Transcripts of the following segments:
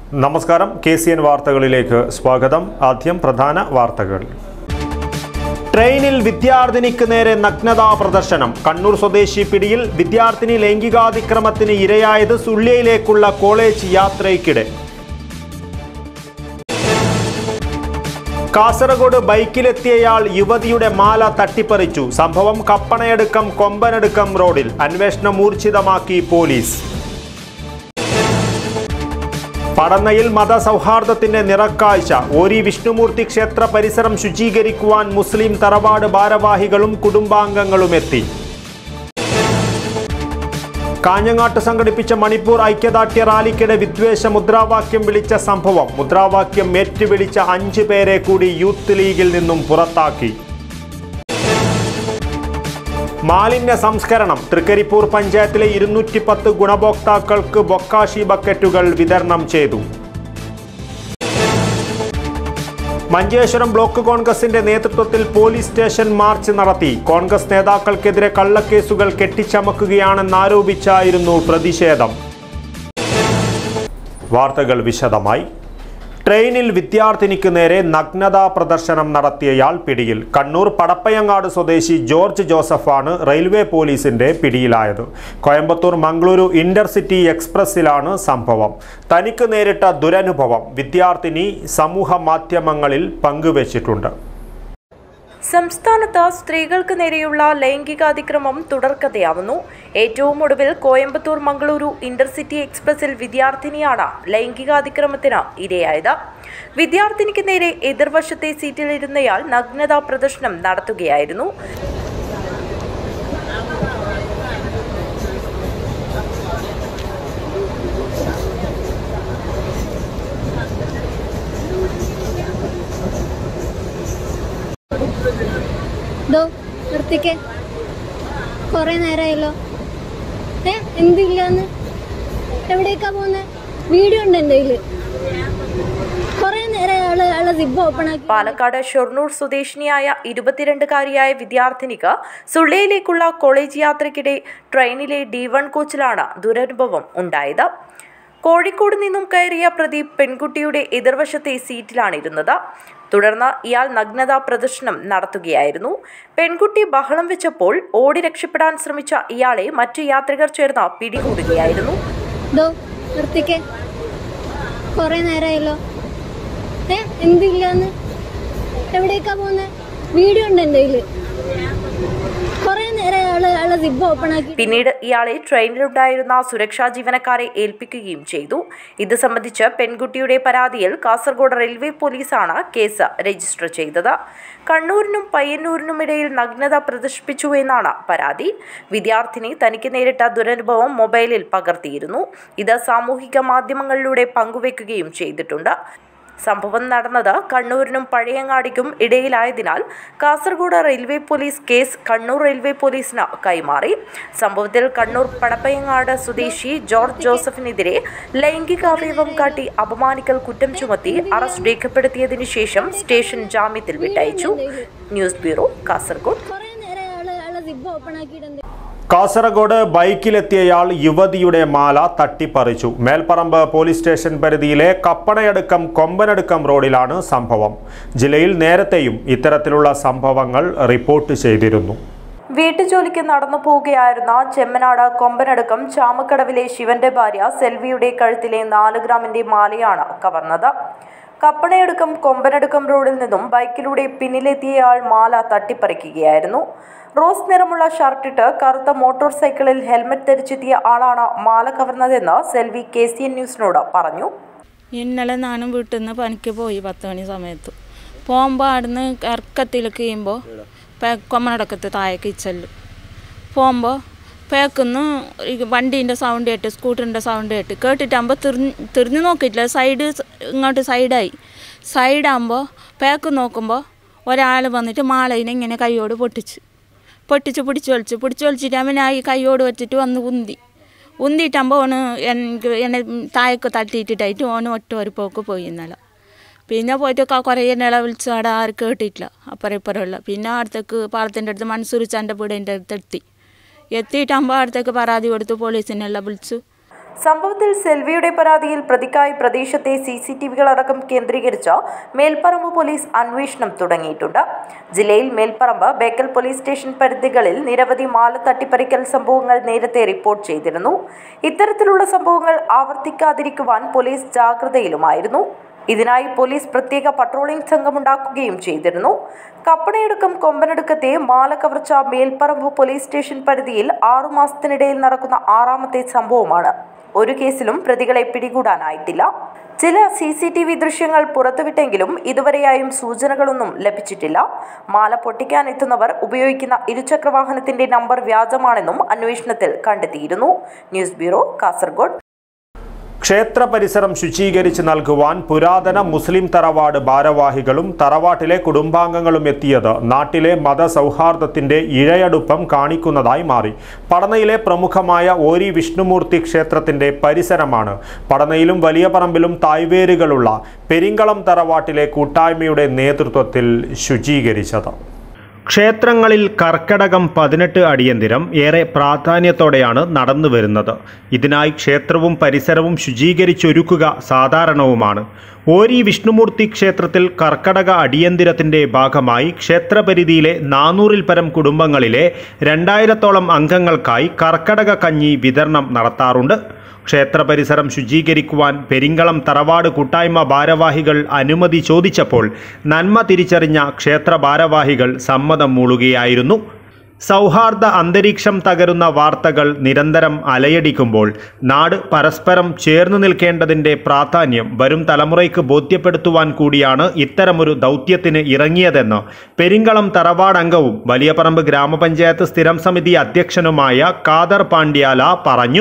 നമസ്കാരം K C N വാർത്തകളിലേക്ക് സ്വാഗതം ആദ്യം പ്രധാന വാർത്തകൾ ട്രെയിനിൽ വിദ്യാർത്ഥിനിക്ക് നേരെ നഗ്നതാ പ്രദർശനം കണ്ണൂർ സ്വദേശി പിടിയിൽ വിദ്യാർത്ഥിനി ലൈംഗികാതിക്രമത്തിന് ഇരയായത് സുള്ളിയയിലേക്കുള്ള കോളേജ് യാത്രയ്ക്കിടെ കാസർഗോഡ് ബൈക്കിലെത്തിയയാൾ യുവതിയുടെ മാല തട്ടിപ്പറിച്ചു സംഭവം കപ്പണയടുക്കം കൊമ്പനടുക്കം റോഡിൽ അന്വേഷണം ഊർജിതമാക്കി പോലീസ് പടന്നയിൽ മതസൗഹാർദ്ദത്തിന്റെ നിറക്കാഴ്ച ഓരി വിഷ്ണുമൂർത്തി ക്ഷേത്ര പരിസരം ശുചീകരിക്കുവാൻ മുസ്ലിം തറവാട് ഭാരവാഹികളും കുടുംബാംഗങ്ങളും എത്തി കാഞ്ഞങ്ങാട്ട് സംഘടിപ്പിച്ച മണിപ്പൂർ ഐക്യദാർഢ്യ റാലിക്കിടെ വിദ്വേഷ മുദ്രാവാക്യം വിളിച്ച സംഭവം മുദ്രാവാക്യം ഏറ്റുവിളിച്ച അഞ്ച് പേരെ കൂടി യൂത്ത് ലീഗിൽ നിന്നും പുറത്താക്കി മാലിന്യ സംസ്കരണം തൃക്കരിപ്പൂർ പഞ്ചായത്തിലെ ഇരുന്നൂറ്റി പത്ത് ഗുണഭോക്താക്കൾക്ക് ബൊക്കാഷി ബക്കറ്റുകൾ വിതരണം ചെയ്തു മഞ്ചേശ്വരം ബ്ലോക്ക് കോൺഗ്രസിന്റെ നേതൃത്വത്തിൽ പോലീസ് സ്റ്റേഷൻ മാർച്ച് നടത്തി കോൺഗ്രസ് നേതാക്കൾക്കെതിരെ കള്ളക്കേസുകൾ കെട്ടിച്ചമക്കുകയാണെന്നാരോപിച്ചായിരുന്നു പ്രതിഷേധം വാർത്തകൾ വിശദമായി ട്രെയിനിൽ വിദ്യാർത്ഥിനിക്ക് നേരെ നഗ്നതാ പ്രദർശനം നടത്തിയയാൾ പിടിയിൽ കണ്ണൂർ പടപ്പയങ്ങാട് സ്വദേശി ജോർജ് ജോസഫാണ് റെയിൽവേ പോലീസിന്റെ പിടിയിലായത് കോയമ്പത്തൂർ മംഗളൂരു ഇന്റർസിറ്റി എക്സ്പ്രസിലാണ് സംഭവം തനിക്ക് നേരിട്ട ദുരനുഭവം വിദ്യാർത്ഥിനി സമൂഹ മാധ്യമങ്ങളിൽ പങ്കുവച്ചിട്ടുണ്ട് സംസ്ഥാനത്ത് സ്ത്രീകൾക്ക് നേരെയുള്ള ലൈംഗികാതിക്രമം തുടർക്കഥയാവുന്നു ഏറ്റവും ഒടുവിൽ കോയമ്പത്തൂർ മംഗളൂരു ഇന്റർസിറ്റി എക്സ്പ്രസിൽ വിദ്യാർത്ഥിനിയാണ് ലൈംഗികാതിക്രമത്തിന് ഇരയായത് വിദ്യാർത്ഥിനിക്ക് നേരെ എതിർവശത്തെ സീറ്റിലിരുന്നയാൾ നഗ്നതാ പ്രദർശനം നടത്തുകയായിരുന്നു ദോ നിർത്തിക്കേ കൊറേ നേരമായല്ലോ ഏ എന്തില്ലാന്ന് എവിടേക്കാ പോന്നെ വീഡിയോ ഉണ്ട് എൻ്റെ കയ്യില് കൊറേ നേരം ആള് ആളെ സിബ് ഓപ്പൺ ആക്കി പാലക്കാട് ഷൊർണൂർ സ്വദേശിനിയായ ഇരുപത്തിരണ്ടുകാരിയായ വിദ്യാർത്ഥിനിക്ക് സുള്ളയിലേക്കുള്ള കോളേജ് യാത്രയ്ക്കിടെ ട്രെയിനിലെ ഡി വൺ കോച്ചിലാണ് ദുരനുഭവം ഉണ്ടായത് കോഴിക്കോട് നിന്നും കയറിയ പ്രദീപ് പെൺകുട്ടിയുടെ എതിർവശത്തെ സീറ്റിലാണിരുന്നത് തുടർന്ന് ഇയാൾ നഗ്നതാ പ്രദർശനം നടത്തുകയായിരുന്നു പെൺകുട്ടി ബഹളം വെച്ചപ്പോൾ ഓടി രക്ഷപ്പെടാൻ ശ്രമിച്ച ഇയാളെ മറ്റു യാത്രികർ ചേർന്ന് പിടികൂടുകയായിരുന്നു ദോ നിർത്തിക്കേ കൊറേ നേരമായല്ലോ ഏ എന്തില്ലാന്ന് എവിടേക്കാ പോന്നെ വീഡിയോ ഉണ്ട് എൻ്റെ കയ്യില് കൊറേ നേരം ആള് ആളെ സിബ് ഓപ്പൺ ആക്കി പിന്നീട് ഇയാളെ ട്രെയിനിലുണ്ടായിരുന്ന സുരക്ഷാ ജീവനക്കാരെ ഏൽപ്പിക്കുകയും ചെയ്തു ഇത് സംബന്ധിച്ച് പെൺകുട്ടിയുടെ പരാതിയിൽ കാസർഗോഡ് റെയിൽവേ പോലീസാണ് കേസ് രജിസ്റ്റർ ചെയ്തത് കണ്ണൂരിനും പയ്യന്നൂരിനും ഇടയിൽ നഗ്നത പ്രദർശിപ്പിച്ചു എന്നാണ് പരാതി വിദ്യാർത്ഥിനി തനിക്ക് നേരിട്ട ദുരനുഭവം മൊബൈലിൽ പകർത്തിയിരുന്നു ഇത് സാമൂഹിക മാധ്യമങ്ങളിലൂടെ പങ്കുവെക്കുകയും ചെയ്തിട്ടുണ്ട് സംഭവം നടന്നത് കണ്ണൂരിനും പഴയങ്ങാടിക്കും ഇടയിലായതിനാൽ Kasaragod railway police case Kannur railway പോലീസിന് കൈമാറി സംഭവത്തിൽ കണ്ണൂർ പടപ്പയങ്ങാട് സ്വദേശി ജോർജ് ജോസഫിനെതിരെ ലൈംഗികാവയവം കാട്ടി അപമാനിക്കൽ കുറ്റം ചുമത്തി അറസ്റ്റ് രേഖപ്പെടുത്തിയതിനു ശേഷം സ്റ്റേഷൻ ജാമ്യത്തിൽ വിട്ടയച്ചു ന്യൂസ് ബ്യൂറോ കാസർഗോഡ് കൊറേ നേരം ആള് ആളെ സിബ് ഓപ്പൺ ആക്കിയിട്ടുണ്ട് കാസർഗോഡ് ബൈക്കിലെത്തിയയാൾ യുവതിയുടെ മാല തട്ടിപ്പറിച്ചു മേൽപ്പറമ്പ് പോലീസ് സ്റ്റേഷൻ പരിധിയിലെ കപ്പണയടുക്കം കൊമ്പനടുക്കം റോഡിലാണ് സംഭവം ജില്ലയിൽ നേരത്തെയും ഇത്തരത്തിലുള്ള സംഭവങ്ങൾ റിപ്പോർട്ട് ചെയ്തിരുന്നു വീട്ടുജോലിക്ക് നടന്നു പോവുകയായിരുന്ന ചെമ്മനാട് കൊമ്പനടുക്കം ചാമക്കടവിലെ ശിവന്റെ ഭാര്യ സെൽവിയുടെ കഴുത്തിലെ നാല് ഗ്രാമിന്റെ മാലയാണ് കവർന്നത് കപ്പണയടുക്കം കൊമ്പനടുക്കം റോഡിൽ നിന്നും ബൈക്കിലൂടെ പിന്നിലെത്തിയയാൾ മാല തട്ടിപ്പറിക്കുകയായിരുന്നു റോസ് നിറമുള്ള ഷർട്ടിട്ട് കറുത്ത മോട്ടോർ സൈക്കിളിൽ ഹെൽമറ്റ് ധരിച്ചെത്തിയ ആളാണ് മാല കവർന്നതെന്ന് സെൽവി കെ സി എൻ ന്യൂസിനോട് പറഞ്ഞു ഇന്നലെ ഞാനും വീട്ടിൽ നിന്ന് പണിക്ക് പോയി പത്ത് മണി സമയത്ത് പോകുമ്പോൾ അവിടുന്ന് ഇറക്കത്തിലേക്ക് ചെയ്യുമ്പോൾ കൊമ്മനടക്കത്ത് താഴേക്ക് ചെല്ലും പോകുമ്പോൾ പേക്കുന്ന് ഈ വണ്ടീൻ്റെ സൗണ്ട് കേട്ട് സ്കൂട്ടറിൻ്റെ സൗണ്ട് കേട്ട് കേട്ടിട്ടാകുമ്പോൾ തിരിഞ്ഞ് തിരിഞ്ഞ് നോക്കിയിട്ടില്ല സൈഡ് സ് ഇങ്ങോട്ട് സൈഡായി സൈഡാകുമ്പോൾ പേക്ക് നോക്കുമ്പോൾ ഒരാൾ വന്നിട്ട് മാളയിനെ ഇങ്ങനെ കൈയോട് പൊട്ടിച്ച് പൊട്ടിച്ച് പിടിച്ച് വലിച്ചു പിടിച്ച് വലിച്ചിട്ട് അവൻ ആ ഈ കൈയോട് വെച്ചിട്ട് വന്ന് ഉന്തി ഉന്തിയിട്ടാകുമ്പോൾ ഓന് എനിക്ക് എന്നെ താഴേക്ക് തട്ടിയിട്ടിട്ടായിട്ട് ഓന് ഒറ്റ ഒരു പോക്ക് പോയി ഇന്നലെ പിന്നെ പോയിട്ട് ക- കുറേ നില വിളിച്ചു അവിടെ ആരും കേട്ടിട്ടില്ല അപ്പുറം ഇപ്പുറമുള്ള പിന്നെ അടുത്തേക്ക് പാളത്തിൻ്റെ അടുത്ത് മൻസൂർ ചാൻ്റെ വീടിൻ്റെ അടുത്ത് എത്തി എത്തിയിട്ടാകുമ്പോൾ അടുത്തേക്ക് പരാതി കൊടുത്തു പോലീസിനെല്ലാം വിളിച്ചു സംഭവത്തിൽ സെൽവിയുടെ പരാതിയിൽ പ്രതിക്കായി പ്രദേശത്തെ സി സി ടി വികളടക്കം കേന്ദ്രീകരിച്ച് മേൽപ്പറമ്പ് പോലീസ് അന്വേഷണം തുടങ്ങിയിട്ടുണ്ട് ജില്ലയിൽ മേൽപ്പറമ്പ് ബേക്കൽ പോലീസ് സ്റ്റേഷൻ പരിധികളിൽ നിരവധി മാല തട്ടിപ്പറിക്കൽ സംഭവങ്ങൾ നേരത്തെ റിപ്പോർട്ട് ചെയ്തിരുന്നു ഇത്തരത്തിലുള്ള സംഭവങ്ങൾ ആവർത്തിക്കാതിരിക്കുവാൻ പോലീസ് ജാഗ്രതയിലുമായിരുന്നു ഇതിനായി പോലീസ് പ്രത്യേക പട്രോളിംഗ് സംഘമുണ്ടാക്കുകയും ചെയ്തിരുന്നു കപ്പണയടുക്കം കൊമ്പനടുക്കത്തെ മാല കവർച്ച മേൽപ്പറമ്പ് പോലീസ് സ്റ്റേഷൻ പരിധിയിൽ ആറുമാസത്തിനിടയിൽ നടക്കുന്ന ആറാമത്തെ സംഭവമാണ് ഒരു കേസിലും പ്രതികളെ പിടികൂടാനായിട്ടില്ല ചില സി സി ടി വി ദൃശ്യങ്ങൾ പുറത്തുവിട്ടെങ്കിലും ഇതുവരെയായും സൂചനകളൊന്നും ലഭിച്ചിട്ടില്ല മാല പൊട്ടിക്കാൻ എത്തുന്നവർ ഉപയോഗിക്കുന്ന ഇരുചക്രവാഹനത്തിന്റെ നമ്പർ വ്യാജമാണെന്നും അന്വേഷണത്തിൽ കണ്ടെത്തിയിരുന്നു ന്യൂസ് ബ്യൂറോ കാസർഗോഡ് ക്ഷേത്ര പരിസരം ശുചീകരിച്ച് നൽകുവാൻ പുരാതന മുസ്ലിം തറവാട് ഭാരവാഹികളും തറവാട്ടിലെ കുടുംബാംഗങ്ങളും എത്തിയത് നാട്ടിലെ മതസൗഹാർദ്ദത്തിന്റെ ഇഴയടുപ്പം കാണിക്കുന്നതായി മാറി പടനയിലെ പ്രമുഖമായ ഓരി വിഷ്ണുമൂർത്തി ക്ഷേത്രത്തിന്റെ പരിസരമാണ് പടനയിലും വലിയ പറമ്പിലും തായ്വേരുകളുള്ള പെരിങ്കളം തറവാട്ടിലെ കൂട്ടായ്മയുടെ നേതൃത്വത്തിൽ ശുചീകരിച്ചത് ക്ഷേത്രങ്ങളിൽ കർക്കടകം പതിനെട്ട് അടിയന്തിരം ഏറെ പ്രാധാന്യത്തോടെയാണ് നടന്നു വരുന്നത് ഇതിനായി ക്ഷേത്രവും പരിസരവും ശുചീകരിച്ചൊരുക്കുക സാധാരണവുമാണ് ഓരി വിഷ്ണുമൂർത്തി ക്ഷേത്രത്തിൽ കർക്കടക അടിയന്തിരത്തിന്റെ ഭാഗമായി ക്ഷേത്രപരിധിയിലെ നാനൂറിൽ പരം കുടുംബങ്ങളിലെ രണ്ടായിരത്തോളം അംഗങ്ങൾക്കായി കർക്കടക കഞ്ഞി വിതരണം നടത്താറുണ്ട് ക്ഷേത്ര പരിസരം ശുചീകരിക്കുവാൻ പെരിങ്കളം തറവാട് കൂട്ടായ്മ ഭാരവാഹികൾ അനുമതി ചോദിച്ചപ്പോൾ നന്മ തിരിച്ചറിഞ്ഞ ക്ഷേത്ര ഭാരവാഹികൾ സമ്മതം മൂളുകയായിരുന്നു സൗഹാർദ്ദ അന്തരീക്ഷം തകരുന്ന വാർത്തകൾ നിരന്തരം അലയടിക്കുമ്പോൾ നാട് പരസ്പരം ചേർന്നു നിൽക്കേണ്ടതിൻ്റെ പ്രാധാന്യം വരും തലമുറയ്ക്ക് ബോധ്യപ്പെടുത്തുവാൻ കൂടിയാണ് ഇത്തരമൊരു ദൗത്യത്തിന് ഇറങ്ങിയതെന്ന് പെരിങ്കളം തറവാട് അംഗവും വലിയപറമ്പ് ഗ്രാമപഞ്ചായത്ത് സ്ഥിരം സമിതി അധ്യക്ഷനുമായ കാദർ പാണ്ഡ്യാല പറഞ്ഞു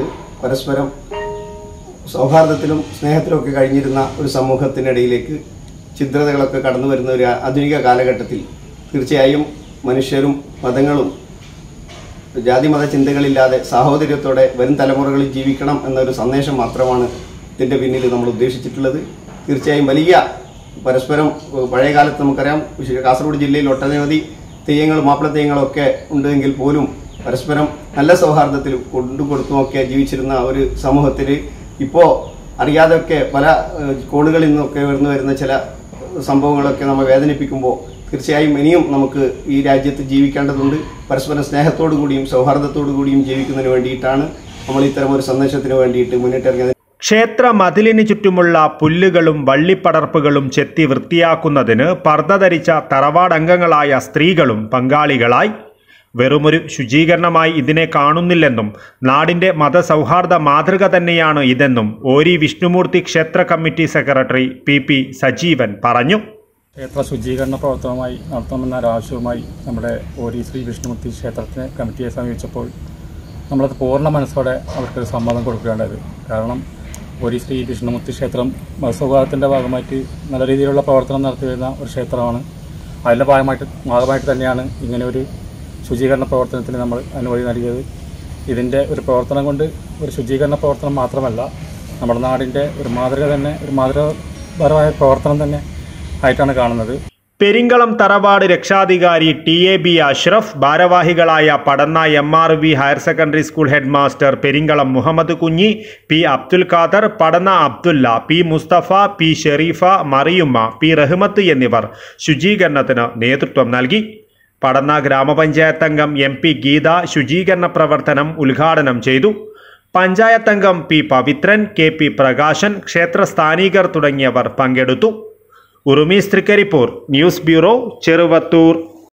പരസ്പരം സൗഹാർദ്ദത്തിലും സ്നേഹത്തിലുമൊക്കെ കഴിഞ്ഞിരുന്ന ഒരു സമൂഹത്തിനിടയിലേക്ക് ഛിദ്രതകളൊക്കെ കടന്നു വരുന്ന ഒരു ആധുനിക കാലഘട്ടത്തിൽ തീർച്ചയായും മനുഷ്യരും മതങ്ങളും ജാതിമത ചിന്തകളില്ലാതെ സാഹോദര്യത്തോടെ വരും തലമുറകളിൽ ജീവിക്കണം എന്നൊരു സന്ദേശം മാത്രമാണ് ഇതിൻ്റെ പിന്നിൽ നമ്മൾ ഉദ്ദേശിച്ചിട്ടുള്ളത് തീർച്ചയായും വലിയ പരസ്പരം ഏഹ്, പഴയ കാലത്ത് നമുക്കറിയാം വിശേ- കാസർഗോഡ് ജില്ലയിൽ ഒട്ടനവധി തെയ്യങ്ങളും മാപ്പിള തെയ്യങ്ങളൊക്കെ ഉണ്ടെങ്കിൽ പോലും പരസ്പരം നല്ല സൗഹാർദ്ദത്തിൽ കൊണ്ടുകൊടുത്തുമൊക്കെ ജീവിച്ചിരുന്ന ഒരു സമൂഹത്തിൽ ഇപ്പോൾ അറിയാതെയൊക്കെ പല ഏഹ്, കോണുകളിൽ നിന്നൊക്കെ ഉയർന്നു വരുന്ന ചില സംഭവങ്ങളൊക്കെ നമ്മെ വേദനിപ്പിക്കുമ്പോൾ തീർച്ചയായും ഇനിയും നമുക്ക് ഈ രാജ്യത്ത് ജീവിക്കേണ്ടതുണ്ട് പരസ്പരം സ്നേഹത്തോടു കൂടിയും സൗഹാർദ്ദത്തോടു കൂടിയും ജീവിക്കുന്നതിന് വേണ്ടിയിട്ടാണ് നമ്മൾ ഇത്തരം ഒരു സന്ദേശത്തിന് വേണ്ടിയിട്ട് മുന്നിട്ടിറങ്ങിയത് ക്ഷേത്ര മതിലിന് ചുറ്റുമുള്ള പുല്ലുകളും വള്ളിപ്പടർപ്പുകളും ചെത്തി വൃത്തിയാക്കുന്നതിന് പർദ്ദ ധരിച്ച തറവാടംഗങ്ങളായ സ്ത്രീകളും പങ്കാളികളായി വെറുമൊരു ശുചീകരണമായി ഇതിനെ കാണുന്നില്ലെന്നും നാടിന്റെ മതസൗഹാർദ്ദ മാതൃക തന്നെയാണ് ഇതെന്നും ഓരി വിഷ്ണുമൂർത്തി ക്ഷേത്ര committee secretary P P Sajeevan പറഞ്ഞു ക്ഷേത്ര ശുചീകരണ പ്രവർത്തനവുമായി നടത്തണമെന്ന ഒരാവശ്യവുമായി നമ്മുടെ ഓരി ശ്രീ വിഷ്ണുമൂർത്തി ക്ഷേത്രത്തിന് കമ്മിറ്റിയെ സമീപിച്ചപ്പോൾ നമ്മളത് പൂർണ്ണ മനസ്സോടെ അവർക്കൊരു സമ്മതം കൊടുക്കുകയുണ്ടായത് കാരണം ഓരി ശ്രീ വിഷ്ണുമൂർത്തി ക്ഷേത്രം മതസൗഹാർദ്ദത്തിൻ്റെ ഭാഗമായിട്ട് നല്ല രീതിയിലുള്ള പ്രവർത്തനം നടത്തി വരുന്ന ഒരു ക്ഷേത്രമാണ് അതിൻ്റെ ഭാഗമായിട്ട് ഭാഗമായിട്ട് തന്നെയാണ് ഇങ്ങനെ ഒരു ശുചീകരണ പ്രവർത്തനത്തിന് നമ്മൾ അനുമതി നൽകിയത് ഇതിൻ്റെ ഒരു പ്രവർത്തനം കൊണ്ട് ഒരു ശുചീകരണ പ്രവർത്തനം മാത്രമല്ല നമ്മുടെ നാടിൻ്റെ ഒരു മാതൃക തന്നെ ഒരു മാതൃകാപരമായ പ്രവർത്തനം തന്നെ ആയിട്ടാണ് കാണുന്നത് പെരിങ്കളം തറവാട് രക്ഷാധികാരി ടി എ ബി അഷ്റഫ് ഭാരവാഹികളായ Padanna M R V higher secondary school head master Perinkalam Muhammad Kunhi P Abdul Khader Padanna Abdulla P Musthafa P Shereefa Mariyumma P Rahmath എന്നിവർ ശുചീകരണത്തിന് നേതൃത്വം നൽകി പടന്ന ഗ്രാമപഞ്ചായത്ത് അംഗം എം പി ഗീത ശുചീകരണ പ്രവർത്തനം ഉദ്ഘാടനം ചെയ്തു പഞ്ചായത്ത് അംഗം P Pavithran K P Prakashan ക്ഷേത്ര സ്ഥാനികർ തുടങ്ങിയവർ പങ്കെടുത്തു ഉറുമീസ് തൃക്കരിപ്പൂർ ന്യൂസ് ബ്യൂറോ ചെറുവത്തൂർ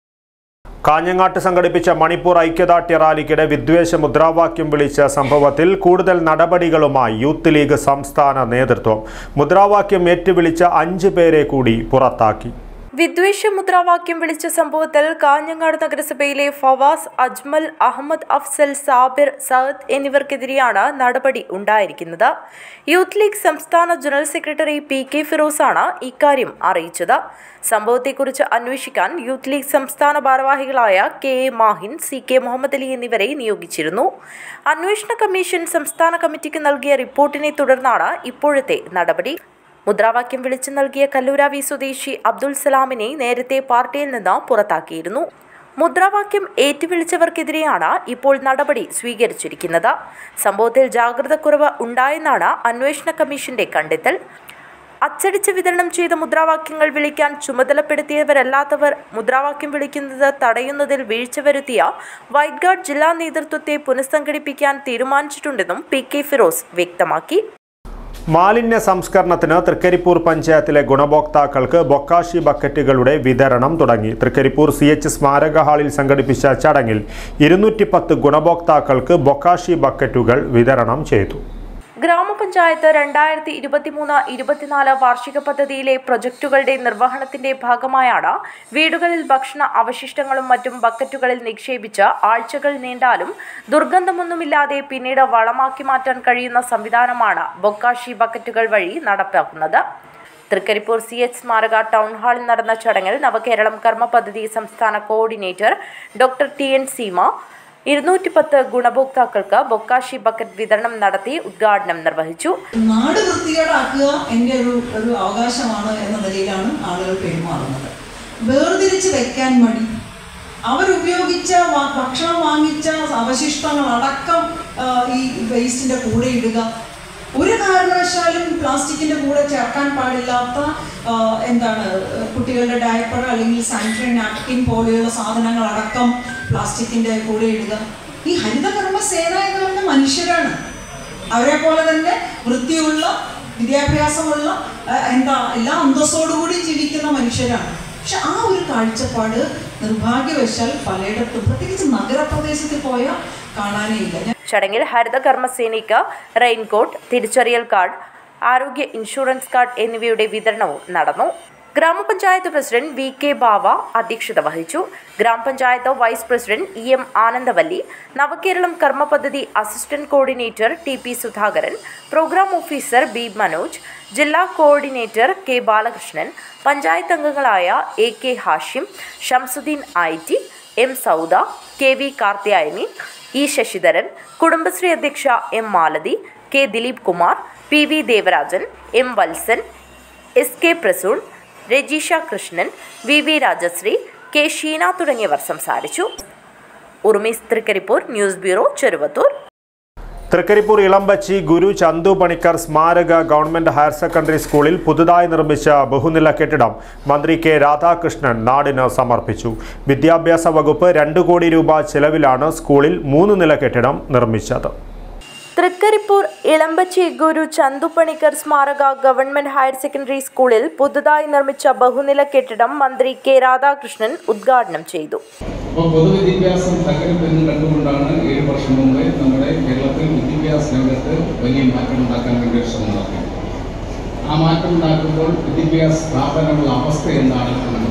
കാഞ്ഞങ്ങാട്ട് സംഘടിപ്പിച്ച മണിപ്പൂർ ഐക്യദാർഢ്യ റാലിക്കിടെ വിദ്വേഷ മുദ്രാവാക്യം വിളിച്ച സംഭവത്തിൽ കൂടുതൽ നടപടികളുമായി യൂത്ത് ലീഗ് സംസ്ഥാന നേതൃത്വം മുദ്രാവാക്യം ഏറ്റുവിളിച്ച അഞ്ച് പേരെ കൂടി പുറത്താക്കി വിദ്വേഷ മുദ്രാവാക്യം വിളിച്ച സംഭവത്തിൽ കാഞ്ഞങ്ങാട് നഗരസഭയിലെ ഫവാസ് അജ്മൽ അഹമ്മദ് അഫ്സൽ സാബിർ സഅദ് എന്നിവർക്കെതിരെയാണ് നടപടി ഉണ്ടായിരിക്കുന്നത് യൂത്ത് ലീഗ് സംസ്ഥാന ജനറൽ സെക്രട്ടറി പി കെ ഫിറോസാണ് ഇക്കാര്യം അറിയിച്ചത് സംഭവത്തെക്കുറിച്ച് അന്വേഷിക്കാൻ യൂത്ത് ലീഗ് സംസ്ഥാന ഭാരവാഹികളായ K A Mahin C K Muhammad Ali എന്നിവരെ നിയോഗിച്ചിരുന്നു അന്വേഷണ കമ്മീഷൻ സംസ്ഥാന കമ്മിറ്റിക്ക് നൽകിയ റിപ്പോർട്ടിനെ തുടർന്നാണ് ഇപ്പോഴത്തെ നടപടി മുദ്രാവാക്യം വിളിച്ചു നൽകിയ കല്ലൂരാവി സ്വദേശി അബ്ദുൽ സലാമിനെ നേരത്തെ പാർട്ടിയിൽ നിന്ന് പുറത്താക്കിയിരുന്നു മുദ്രാവാക്യം ഏറ്റുവിളിച്ചവർക്കെതിരെയാണ് ഇപ്പോൾ നടപടി സ്വീകരിച്ചിരിക്കുന്നത് സംഭവത്തിൽ ജാഗ്രതക്കുറവ് ഉണ്ടായെന്നാണ് അന്വേഷണ കമ്മീഷന്റെ കണ്ടെത്തൽ അച്ചടിച്ച് വിതരണം ചെയ്ത മുദ്രാവാക്യങ്ങൾ വിളിക്കാൻ ചുമതലപ്പെടുത്തിയവരല്ലാത്തവർ മുദ്രാവാക്യം വിളിക്കുന്നത് തടയുന്നതിൽ വീഴ്ച വരുത്തിയ വൈറ്റ് ഗാർഡ് ജില്ലാ നേതൃത്വത്തെ പുനഃസംഘടിപ്പിക്കാൻ തീരുമാനിച്ചിട്ടുണ്ടെന്നും പി കെ ഫിറോസ് വ്യക്തമാക്കി മാലിന്യ സംസ്കരണത്തിന് തൃക്കരിപ്പൂർ പഞ്ചായത്തിലെ ഗുണഭോക്താക്കൾക്ക് ബൊക്കാഷി ബക്കറ്റുകളുടെ വിതരണം തുടങ്ങി തൃക്കരിപ്പൂർ സി എച്ച് സ്മാരക ഹാളിൽ സംഘടിപ്പിച്ച ചടങ്ങിൽ ഇരുന്നൂറ്റി പത്ത് ഗുണഭോക്താക്കൾക്ക് ബൊക്കാഷി ബക്കറ്റുകൾ വിതരണം ചെയ്തു ഗ്രാമപഞ്ചായത്ത് രണ്ടായിരത്തി ഇരുപത്തിമൂന്ന് ഇരുപത്തിനാല് വാർഷിക പദ്ധതിയിലെ പ്രൊജക്ടുകളുടെ നിർവഹണത്തിന്റെ ഭാഗമായാണ് വീടുകളിൽ ഭക്ഷണ അവശിഷ്ടങ്ങളും മറ്റും ബക്കറ്റുകളിൽ നിക്ഷേപിച്ച് ആഴ്ചകൾ നീണ്ടാലും ദുർഗന്ധമൊന്നുമില്ലാതെ പിന്നീട് വളമാക്കി മാറ്റാൻ കഴിയുന്ന സംവിധാനമാണ് ബൊക്കാഷി ബക്കറ്റുകൾ വഴി നടപ്പാക്കുന്നത് തൃക്കരിപ്പൂർ സി എച്ച് സ്മാരക ടൗൺ ഹാളിൽ നടന്ന ചടങ്ങിൽ നവകേരളം കർമ്മ പദ്ധതി സംസ്ഥാന coordinator doctor T N Seema ഇരുന്നൂറ്റി പത്ത് ഗുണഭോക്താക്കൾക്ക് ബൊക്കാഷി ബക്കറ്റ് വിതരണം നടത്തി ഉദ്ഘാടനം നിർവഹിച്ചു നാട് വൃത്തികേടാക്കുക എൻ്റെ ഒരു ഒരു അവകാശമാണ് എന്ന നിലയിലാണ് ആളുകൾ പെരുമാറുന്നത് വേർതിരിച്ച് വെക്കാൻ മടി അവരുപയോഗിച്ച വ- ഭക്ഷണം വാങ്ങിച്ച അവശിഷ്ടങ്ങൾ അടക്കം ആ, ഈ വേസ്റ്റിന്റെ കൂടെ ഇടുക ഒരു കാരണവശാലും പ്ലാസ്റ്റിക്കിന്റെ കൂടെ ചേർക്കാൻ പാടില്ലാത്ത ആ, എന്താണ് കുട്ടികളുടെ ഡയപ്പർ അല്ലെങ്കിൽ സാനിറ്ററി നാപ്കിൻ പോലെയുള്ള സാധനങ്ങൾ അടക്കം പ്ലാസ്റ്റിക്കിന്റെ കൂടെ ഇടുക ഈ ഹരിതകർമ്മ സേന എന്ന് പറയുന്ന മനുഷ്യരാണ് അവരെ പോലെ തന്നെ വൃത്തിയുള്ള വിദ്യാഭ്യാസമുള്ള ആ, എന്താ എല്ലാ അന്തസ്സോടുകൂടി ജീവിക്കുന്ന മനുഷ്യരാണ് പക്ഷെ ആ ഒരു കാഴ്ചപ്പാട് നിർഭാഗ്യവശാൽ പലയിടത്തും പ്രത്യേകിച്ച് നഗരപ്രദേശത്ത് പോയാൽ കാണാനേ ഇല്ല ഞാൻ ചടങ്ങിൽ ഹരിതകർമ്മസേനയ്ക്ക് റെയിൻകോട്ട് തിരിച്ചറിയൽ കാർഡ് ആരോഗ്യ ഇൻഷുറൻസ് കാർഡ് എന്നിവയുടെ വിതരണവും നടന്നു ഗ്രാമപഞ്ചായത്ത് പ്രസിഡന്റ് വി കെ ബാവ അധ്യക്ഷത വഹിച്ചു Gramapanchayat vice president E M Anandavalli Navakeralam കർമ്മ പദ്ധതി assistant coordinator T P Sudhakaran program officer B Manoj ജില്ലാ കോർഡിനേറ്റർ കെ ബാലകൃഷ്ണൻ പഞ്ചായത്ത് അംഗങ്ങളായ A K Hashim Shamsudheen I T M Sauda K V Karthiyayani E Sasidharan Kudumbashree അധ്യക്ഷ M Malathi K Dileep Kumar P V Devarajan M Valsan S K Prasoon Rajeesha Krishnan V V Rajasree K Sheena തുടങ്ങിയവർ സംസാരിച്ചു Urmees Trikaripur news bureau Cheruvathur Trikaripur Elambachi Guru Chandu Panicker സ്മാരക government higher secondary സ്കൂളിൽ പുതുതായി നിർമ്മിച്ച ബഹുനില കെട്ടിടം മന്ത്രി കെ രാധാകൃഷ്ണൻ നാടിന് സമർപ്പിച്ചു വിദ്യാഭ്യാസ വകുപ്പ് രണ്ട് കോടി രൂപ ചെലവിലാണ് സ്കൂളിൽ മൂന്ന് നില കെട്ടിടം നിർമ്മിച്ചത് തൃക്കരിപ്പൂർ ഇളമ്പച്ചി ഗുരു ചന്തുപണിക്കർ സ്മാരക ഗവൺമെന്റ് ഹയർ സെക്കൻഡറി സ്കൂളിൽ പുതുതായി നിർമ്മിച്ച ബഹുനില കെട്ടിടം മന്ത്രി കെ രാധാകൃഷ്ണൻ ഉദ്ഘാടനം ചെയ്തു അപ്പോൾ പൊതുവിദ്യാഭ്യാസം തകരുമെന്ന് കണ്ടുകൊണ്ടാണ് ഏഴ് വർഷം മുമ്പ് നമ്മുടെ കേരളത്തിൽ വിദ്യാഭ്യാസ രംഗത്ത് വലിയ മാറ്റം ഉണ്ടാക്കാൻ വേണ്ടി ഒരു ശ്രമം നടത്തി ആ മാറ്റം ഉണ്ടാക്കുമ്പോൾ വിദ്യാഭ്യാസ സ്ഥാപനങ്ങളുടെ അവസ്ഥ എന്താണ് എന്നുള്ളത്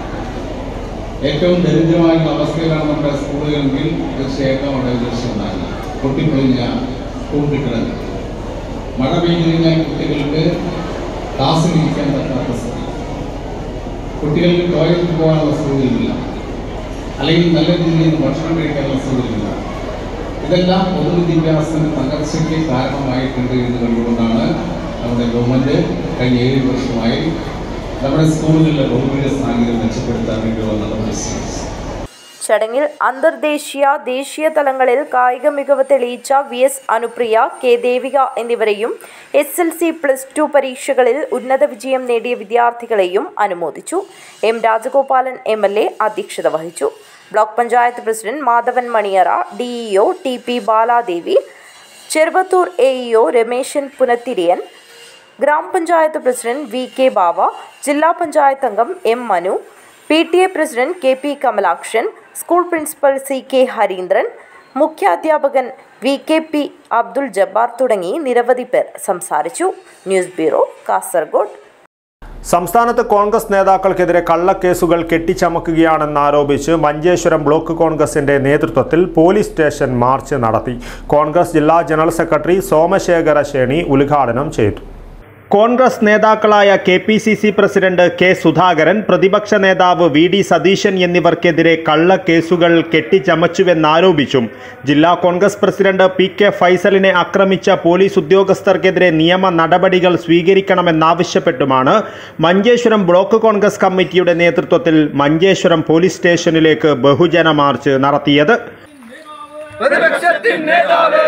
ഏറ്റവും ദരിദ്രമായുള്ള അവസ്ഥയിലാണ് നമ്മുടെ സ്കൂളുകളെങ്കിൽ തീർച്ചയായിട്ടും അവിടെ ഒരു ദൃശ്യം ഉണ്ടാകില്ല പൊട്ടിപ്പൊളിഞ്ഞ സ്കൂൾ കെട്ടിടങ്ങൾ മഴ പെയ്തു കഴിഞ്ഞാൽ കുട്ടികൾക്ക് ക്ലാസ്സിൽ ഇരിക്കാൻ പറ്റാത്ത സ്ഥിതി കുട്ടികൾക്ക് ടോയ്ലറ്റിൽ പോകാനുള്ള സൗകര്യമില്ല അല്ലെങ്കിൽ നല്ല രീതിയിൽ ഭക്ഷണം കഴിക്കാനുള്ള സൗകര്യമില്ല ഇതെല്ലാം പൊതുവിദ്യാഭ്യാസത്തിന്റെ തകർച്ചയ്ക്ക് കാരണമായിട്ടുണ്ട് എന്ന് കണ്ടുകൊണ്ടാണ് നമ്മുടെ ഗവൺമെന്റ് കഴിഞ്ഞ ഏഴ് വർഷമായി നമ്മുടെ സ്കൂളുകളിലെ ഭൗതിക സാഹചര്യം മെച്ചപ്പെടുത്താൻ വേണ്ടിയുള്ള നടപടി സ്വീകരിച്ചു ചടങ്ങിൽ അന്തർദേശീയ ദേശീയ തലങ്ങളിൽ കായിക മികവ് തെളിയിച്ച V S Anupriya K Devika എന്നിവരെയും S L C plus two പരീക്ഷകളിൽ ഉന്നത വിജയം നേടിയ വിദ്യാർത്ഥികളെയും അനുമോദിച്ചു M Rajagopalan M L A അധ്യക്ഷത വഹിച്ചു block panchayat president Madhavan Maniyara DEO T P Baladevi Cheruvathur A EO Rameshan Punathiriyan Gramapanchayat president V K Bava ജില്ലാ പഞ്ചായത്ത് അംഗം M Manu P T A president K P Kamalakshan school principal C K Harindran മുഖ്യാധ്യാപകൻ V K P Abdul Jabbar തുടങ്ങി നിരവധി പേർ സംസാരിച്ചു ന്യൂസ് ബ്യൂറോ കാസർഗോഡ് സംസ്ഥാനത്ത് കോൺഗ്രസ് നേതാക്കൾക്കെതിരെ കള്ളക്കേസുകൾ കെട്ടിച്ചമക്കുകയാണെന്നാരോപിച്ച് മഞ്ചേശ്വരം ബ്ലോക്ക് കോൺഗ്രസിന്റെ നേതൃത്വത്തിൽ പോലീസ് സ്റ്റേഷൻ മാർച്ച് നടത്തി കോൺഗ്രസ് ജില്ലാ ജനറൽ സെക്രട്ടറി സോമശേഖര ശേണി ഉദ്ഘാടനം ചെയ്തു കോൺഗ്രസ് നേതാക്കളായ K P C C president K Sudhakaran പ്രതിപക്ഷ നേതാവ് വി ഡി സതീശൻ എന്നിവർക്കെതിരെ കള്ളക്കേസുകൾ കെട്ടിച്ചമച്ചുവെന്നാരോപിച്ചും ജില്ലാ കോൺഗ്രസ് പ്രസിഡന്റ് പി കെ ഫൈസലിനെ ആക്രമിച്ച പോലീസ് ഉദ്യോഗസ്ഥർക്കെതിരെ നിയമ നടപടികൾ സ്വീകരിക്കണമെന്നാവശ്യപ്പെട്ടുമാണ് മഞ്ചേശ്വരം ബ്ലോക്ക് കോൺഗ്രസ് കമ്മിറ്റിയുടെ നേതൃത്വത്തിൽ മഞ്ചേശ്വരം പോലീസ് സ്റ്റേഷനിലേക്ക് ബഹുജന മാർച്ച് നടത്തിയത് പ്രതിപക്ഷത്തിൻ നേതാവ്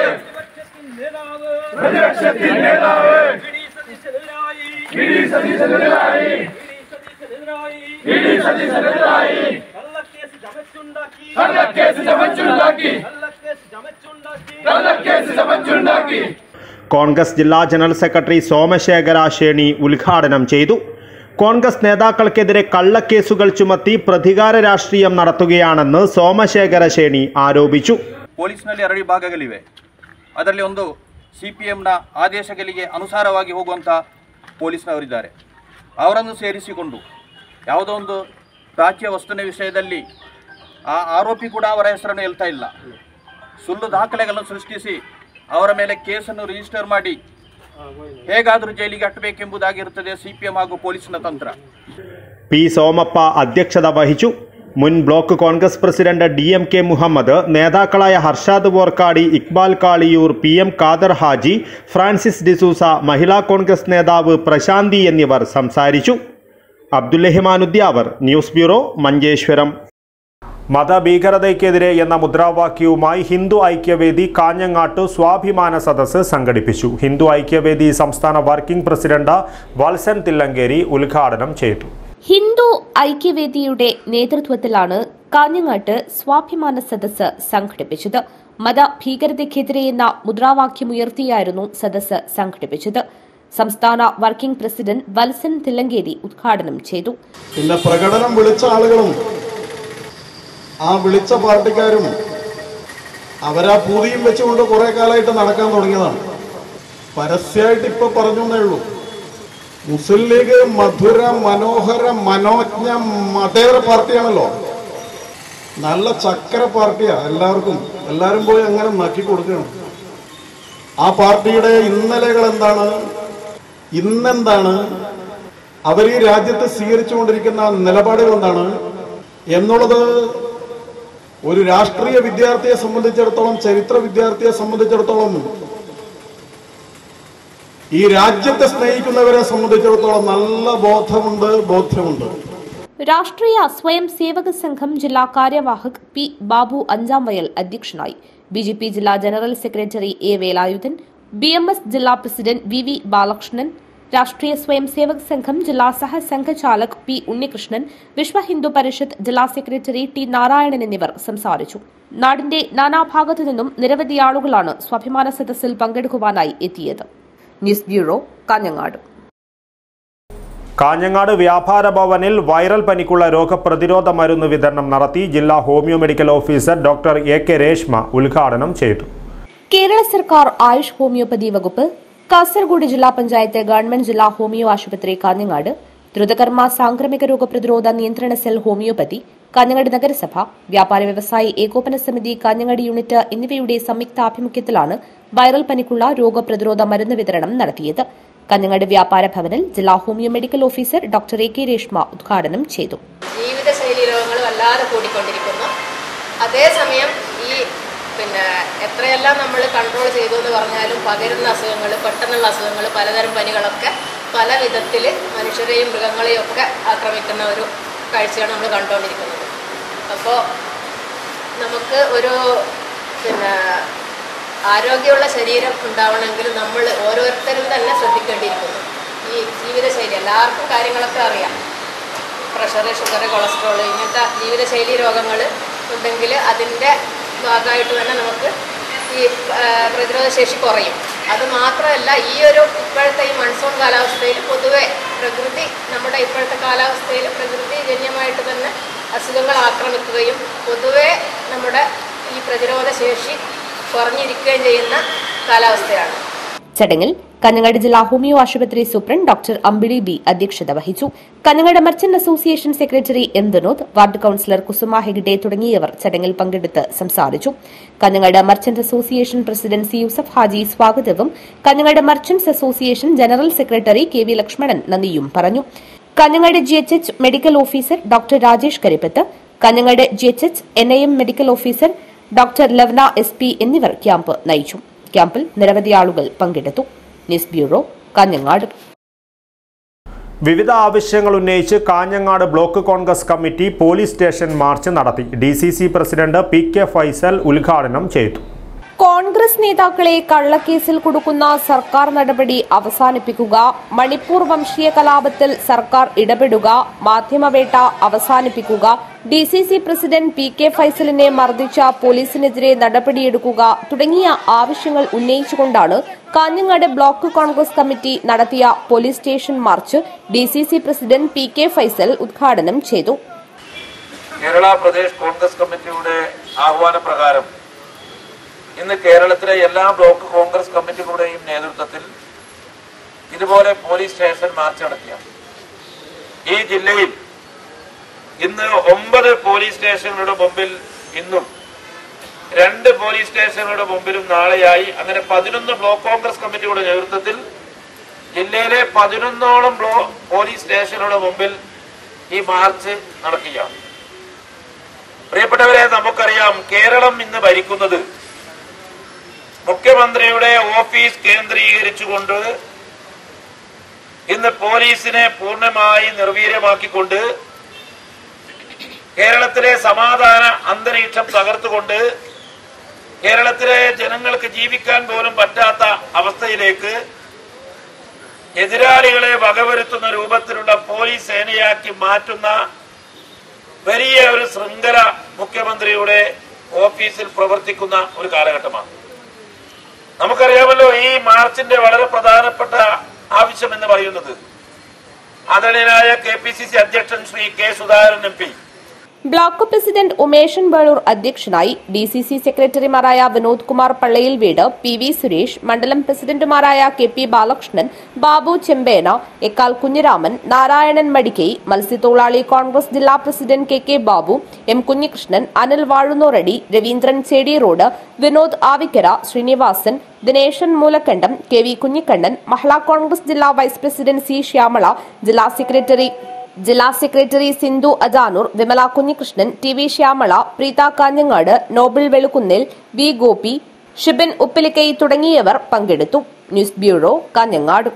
പ്രതിപക്ഷത്തിൻ നേതാവ് വി ഡി സതീശനെതിരായി വി ഡി സതീശനെതിരായി കള്ളക്കേസ് ചമച്ചുണ്ടാക്കി കള്ളക്കേസ് ചമച്ചുണ്ടാക്കി കോൺഗ്രസ് ജില്ലാ ജനറൽ സെക്രട്ടറി സോമശേഖര ശേണി ഉദ്ഘാടനം ചെയ്തു കോൺഗ്രസ് നേതാക്കൾക്കെതിരെ ಕಳ್ಳಕೇಸುಗಳು ಚುಮತಿ പ്രതികാര രാഷ്ട്രീയം നടത്തുകയാണെന്ന് ಸೋಮಶೇಖರ ಶೇಣಿ ಆರೋಪಿച്ചു ಪೊಲೀಸ್ನಲ್ಲಿ ಎರಡು ವಿಭಾಗಗಳಿವೆ ಅದರಲ್ಲಿ ಒಂದು ಸಿ ಪಿ ಎಮ್ನ ಆದೇಶಗಳಿಗೆ ಅನುಸಾರವಾಗಿ ಹೋಗುವಂಥ ಪೊಲೀಸ್ನವರಿದ್ದಾರೆ ಅವರನ್ನು ಸೇರಿಸಿಕೊಂಡು ಯಾವುದೋ ಒಂದು ಪ್ರಾಚ್ಯ ವಸ್ತುವಿನ ವಿಷಯದಲ್ಲಿ ಆ ಆರೋಪಿ ಕೂಡ ಅವರ ಹೆಸರನ್ನು ಹೇಳ್ತಾ ಇಲ್ಲ ಸುಳ್ಳು ದಾಖಲೆಗಳನ್ನು ಸೃಷ್ಟಿಸಿ ಅವರ ಮೇಲೆ ಕೇಸನ್ನು ರಿಜಿಸ್ಟರ್ ಮಾಡಿ ಹೇಗಾದರೂ ಜೈಲಿಗೆ ಅಟ್ಟಬೇಕೆಂಬುದಾಗಿರುತ್ತದೆ ಸಿ ಪಿ ಎಂ ಹಾಗೂ ಪೊಲೀಸಿನ ತಂತ್ರ പി സോമപ്പ അധ്യക്ഷത വഹിച്ചു മുൻ block Congress president D M K Muhammad നേതാക്കളായ Harshad Vorkady Iqbal Kaliyoor P M Khader Haji Francis D'Souza Mahila Congress നേതാവ് പ്രശാന്തി എന്നിവർ സംസാരിച്ചു അബ്ദുല്ലഹിമാനുദ്യാവർ ന്യൂസ് ബ്യൂറോ മഞ്ചേശ്വരം മതഭീകരതയ്ക്കെതിരെ എന്ന മുദ്രാവാക്യവുമായി ഹിന്ദു ഐക്യവേദി കാഞ്ഞങ്ങാട്ട് സ്വാഭിമാന സദസ്സ് സംഘടിപ്പിച്ചു ഹിന്ദു ഐക്യവേദി സംസ്ഥാന വർക്കിംഗ് പ്രസിഡന്റ് വത്സൻ തില്ലങ്കേരി ഉദ്ഘാടനം ചെയ്തു ഹിന്ദു ഐക്യവേദിയുടെ നേതൃത്വത്തിലാണ് കാഞ്ഞങ്ങാട്ട് സ്വാഭിമാന സദസ്സ് സംഘടിപ്പിച്ചത് മതഭീകരതയ്ക്കെതിരെ എന്ന മുദ്രാവാക്യമുയർത്തിയായിരുന്നു സദസ്സ് സംഘടിപ്പിച്ചത് സംസ്ഥാന വർക്കിംഗ് പ്രസിഡന്റ് വത്സൻ തില്ലങ്കേരി ഉദ്ഘാടനം ചെയ്തു പിന്നെ പ്രകടനം വിളിച്ച ആളുകളും ആ വിളിച്ച പാർട്ടിക്കാരും അവരാ പൂതിയും വെച്ചുകൊണ്ട് കുറെ കാലമായിട്ട് നടക്കാൻ തുടങ്ങിയതാണ് പരസ്യമായിട്ട് ഇപ്പൊ പറഞ്ഞു എന്നേ ഉള്ളൂ മുസ്ലിം ലീഗ് മധുര മനോഹര മനോജ്ഞ മതേതര പാർട്ടിയാണല്ലോ നല്ല ചക്കര പാർട്ടിയാ എല്ലാവർക്കും എല്ലാവരും പോയി അങ്ങനെ നക്കി കൊടുക്കണം ആ പാർട്ടിയുടെ ഇന്നലകൾ എന്താണ് ഇന്നെന്താണ് അവർ ഈ രാജ്യത്ത് സ്വീകരിച്ചുകൊണ്ടിരിക്കുന്ന നിലപാടുകൾ എന്താണ് എന്നുള്ളത് ഒരു രാഷ്ട്രീയ വിദ്യാർത്ഥിയെ സംബന്ധിച്ചിടത്തോളം ചരിത്ര വിദ്യാർത്ഥിയെ സംബന്ധിച്ചിടത്തോളം ഈ രാജ്യത്തെ സ്നേഹിക്കുന്നവരെ സംബന്ധിച്ചിടത്തോളം നല്ല ബോധമുണ്ട് ബോധ്യമുണ്ട് രാഷ്ട്രീയ സ്വയം സേവക സംഘം ജില്ലാ കാര്യവാഹക് പി ബാബു അഞ്ചാം വയൽ അധ്യക്ഷനായി ബി ജെ പി ജില്ലാ general secretary A Velayudhan B M S ജില്ലാ president V V Balakrishnan Rashtriya Swayam Sevak Sangham ജില്ലാ സഹസംഘചാലക് പി ഉണ്ണികൃഷ്ണൻ വിശ്വ ഹിന്ദു പരിഷത്ത് ജില്ലാ സെക്രട്ടറി ടി നാരായണൻ എന്നിവർ സംസാരിച്ചു നാടിന്റെ നാനാഭാഗത്തു നിന്നും നിരവധി ആളുകളാണ് സ്വാഭിമാന സദസ്സിൽ പങ്കെടുക്കുവാനായി എത്തിയത് ന്യൂസ് ബ്യൂറോ കാഞ്ഞങ്ങാട് കാഞ്ഞങ്ങാട് വ്യാപാര ഭവനിൽ വൈറൽ പനിക്കുള്ള രോഗപ്രതിരോധ മരുന്ന് വിതരണം നടത്തി ജില്ലാ homeo medical officer doctor A K Reshma ഉദ്ഘാടനം ചെയ്തു കേരള സർക്കാർ ആയുഷ് ഹോമിയോപ്പതി വകുപ്പ് കാസർഗോഡ് ജില്ലാ പഞ്ചായത്ത് ഗവൺമെന്റ് ജില്ലാ ഹോമിയോ ആശുപത്രി കാഞ്ഞങ്ങാട് ദ്രുതകർമ്മ സാംക്രമിക രോഗപ്രതിരോധ നിയന്ത്രണ സെൽ ഹോമിയോപ്പതി കാഞ്ഞങ്ങാട് നഗരസഭ വ്യാപാര വ്യവസായി ഏകോപന സമിതി കാഞ്ഞങ്ങാട് യൂണിറ്റ് എന്നിവയുടെ സംയുക്താഭിമുഖ്യത്തിലാണ് വൈറൽ പനിക്കുള്ള രോഗപ്രതിരോധ മരുന്ന് വിതരണം നടത്തിയത് കാഞ്ഞങ്ങാട് വ്യാപാര ഭവനിൽ ജില്ലാ homeo medical officer doctor A K Reshma ഉദ്ഘാടനം ചെയ്തു ജീവിതശൈലി രോഗങ്ങൾ വല്ലാതെ കൂടിക്കൊണ്ടിരിക്കുന്നു അതേസമയം ഈ പിന്നെ എത്രയെല്ലാം നമ്മൾ കൺട്രോൾ ചെയ്തു എന്ന് പറഞ്ഞാലും പകരുന്ന അസുഖങ്ങൾ പെട്ടെന്നുള്ള അസുഖങ്ങൾ പലതരം പനികളൊക്കെ പല വിധത്തിൽ മനുഷ്യരെയും മൃഗങ്ങളെയും ഒക്കെ ആക്രമിക്കുന്ന ഒരു കാഴ്ചയാണ് നമ്മൾ കണ്ടുകൊണ്ടിരിക്കുന്നത് അപ്പോൾ നമുക്ക് ഒരു പിന്നെ ആരോഗ്യമുള്ള ശരീരം ഉണ്ടാവണമെങ്കിൽ നമ്മൾ ഓരോരുത്തരും തന്നെ ശ്രദ്ധിക്കേണ്ടിയിരിക്കുന്നു ഈ ജീവിതശൈലി എല്ലാവർക്കും കാര്യങ്ങളൊക്കെ അറിയാം പ്രഷർ ഷുഗർ കൊളസ്ട്രോൾ ഇങ്ങനത്തെ ജീവിതശൈലി രോഗങ്ങൾ ഉണ്ടെങ്കിൽ അതിൻ്റെ ഭാഗമായിട്ട് തന്നെ നമുക്ക് ഈ ആ, പ്രതിരോധശേഷി കുറയും അത് മാത്രമല്ല ഈ ഒരു ഇപ്പോഴത്തെ ഈ മൺസൂൺ കാലാവസ്ഥയിൽ പൊതുവെ പ്രകൃതി നമ്മുടെ ഇപ്പോഴത്തെ കാലാവസ്ഥയിൽ പ്രകൃതിജന്യമായിട്ട് തന്നെ അസുഖങ്ങൾ ആക്രമിക്കുകയും പൊതുവെ നമ്മുടെ ഈ പ്രതിരോധശേഷി കുറഞ്ഞിരിക്കുകയും ചെയ്യുന്ന കാലാവസ്ഥയാണ് ചടങ്ങിൽ കഞ്ഞങ്ങാട് ജില്ലാ ഹോമിയോ ആശുപത്രി സൂപ്രണ്ട് ഡോക്ടർ അമ്പിളി ബി അധ്യക്ഷത വഹിച്ചു Kanhangad merchant association secretary M Vinod ward councillor Kusuma Hegde തുടങ്ങിയവർ ചടങ്ങിൽ പങ്കെടുത്ത് സംസാരിച്ചു Kanhangad merchant association president C Yusuf Haji സ്വാഗതവും Kanhangad merchants association general secretary K V Lakshmanan നന്ദിയും പറഞ്ഞു Kanhangad G H H medical officer doctor Rajesh Karippath Kanhangad G H H N I M medical officer doctor Lavna S P എന്നിവർ camp നയിച്ചു ക്യാമ്പിൽ നിരവധി ആളുകൾ പങ്കെടുത്തു ന്യൂസ് ബ്യൂറോ കാഞ്ഞങ്ങാട് വിവിധ ആവശ്യങ്ങൾ ഉന്നയിച്ച് Kanhangad block Congress committee police station march നടത്തി D C C president P K Faisal ഉദ്ഘാടനം ചെയ്തു കോൺഗ്രസ് നേതാക്കളെ കള്ളക്കേസിൽ കൊടുക്കുന്ന സർക്കാർ നടപടി അവസാനിപ്പിക്കുക മണിപ്പൂർ വംശീയ കലാപത്തിൽ സർക്കാർ ഇടപെടുക മാധ്യമവേട്ട അവസാനിപ്പിക്കുക D C C president P K ഫൈസലിനെ മർദ്ദിച്ച പോലീസിനെതിരെ നടപടിയെടുക്കുക തുടങ്ങിയ ആവശ്യങ്ങൾ ഉന്നയിച്ചുകൊണ്ടാണ് കാഞ്ഞങ്ങാട് ബ്ലോക്ക് കോൺഗ്രസ് കമ്മിറ്റി നടത്തിയ police station march D C C president P K Faisal ഉദ്ഘാടനം ചെയ്തു കേരള പ്രദേശ് കോൺഗ്രസ് കമ്മിറ്റിയുടെ ആഹ്വാനപ്രകാരം ഇന്ന് കേരളത്തിലെ എല്ലാ ബ്ലോക്ക് കോൺഗ്രസ് കമ്മിറ്റികളുടെയും നേതൃത്വത്തിൽ ഇതുപോലെ പോലീസ് സ്റ്റേഷൻ മാർച്ച് നടത്തിയ ഈ ജില്ലയിൽ ഇന്ന് ഒമ്പത് പോലീസ് സ്റ്റേഷനുകളുടെ മുമ്പിൽ ഇന്നും രണ്ട് പോലീസ് സ്റ്റേഷനുകളുടെ മുമ്പിലും നാളെയായി അങ്ങനെ പതിനൊന്ന് ബ്ലോക്ക് കോൺഗ്രസ് കമ്മിറ്റിയുടെ നേതൃത്വത്തിൽ ജില്ലയിലെ പതിനൊന്നോളം ബ്ലോ പോലീസ് സ്റ്റേഷനുകളുടെ മുമ്പിൽ ഈ മാർച്ച് നടക്കുകയാണ് പ്രിയപ്പെട്ടവരെ നമുക്കറിയാം കേരളം ഇന്ന് ഭരിക്കുന്നത് മുഖ്യമന്ത്രിയുടെ ഓഫീസ് കേന്ദ്രീകരിച്ചുകൊണ്ട് ഇന്ന് പോലീസിനെ പൂർണ്ണമായി നിർവീര്യമാക്കിക്കൊണ്ട് കേരളത്തിലെ സമാധാന അന്തരീക്ഷം തകർത്തുകൊണ്ട് കേരളത്തിലെ ജനങ്ങൾക്ക് ജീവിക്കാൻ പോലും പറ്റാത്ത അവസ്ഥയിലേക്ക് എതിരാളികളെ വകവരുത്തുന്ന രൂപത്തിലുള്ള പോലീസ് സേനയാക്കി മാറ്റുന്ന വലിയ ഒരു ശൃംഖല മുഖ്യമന്ത്രിയുടെ ഓഫീസിൽ പ്രവർത്തിക്കുന്ന ഒരു കാലഘട്ടമാണ് നമുക്കറിയാമല്ലോ ഈ മാർച്ചിന്റെ വളരെ പ്രധാനപ്പെട്ട ആവശ്യം എന്ന് പറയുന്നത് ആദരണീയനായ കെ പി സി സി അധ്യക്ഷൻ Shri K Sudhakaran M P block president Umeshan Balur അധ്യക്ഷനായി ഡി സി സി സെക്രട്ടറിമാരായ വിനോദ് കുമാർ പള്ളയിൽ വീട് പി വി സുരേഷ് മണ്ഡലം പ്രസിഡന്റുമാരായ കെ പി ബാലകൃഷ്ണൻ ബാബു ചെമ്പേന എക്കാൽ കുഞ്ഞിരാമൻ നാരായണൻ മടിക്കൈ മത്സ്യത്തൊഴിലാളി കോൺഗ്രസ് ജില്ലാ president K K Babu M Kunhikrishnan Anil Vazhunnoradi Raveendran Chedi road Vinod Avikkara Sreenivasan Dineshan Moolakkandam K V Kunhikannan Mahila Congress ജില്ലാ വൈസ് പ്രസിഡന്റ് സി ശ്യാമള ജില്ലാ സെക്രട്ടറി ജില്ലാ secretary Sindhu Ajanur Vimala Kunhikrishnan T V Shyamala Preetha Kanhangad Noble Velukkunnil V Gopi Shibin Uppilikkai തുടങ്ങിയവർ പങ്കെടുത്തു ന്യൂസ് ബ്യൂറോ കാഞ്ഞങ്ങാട്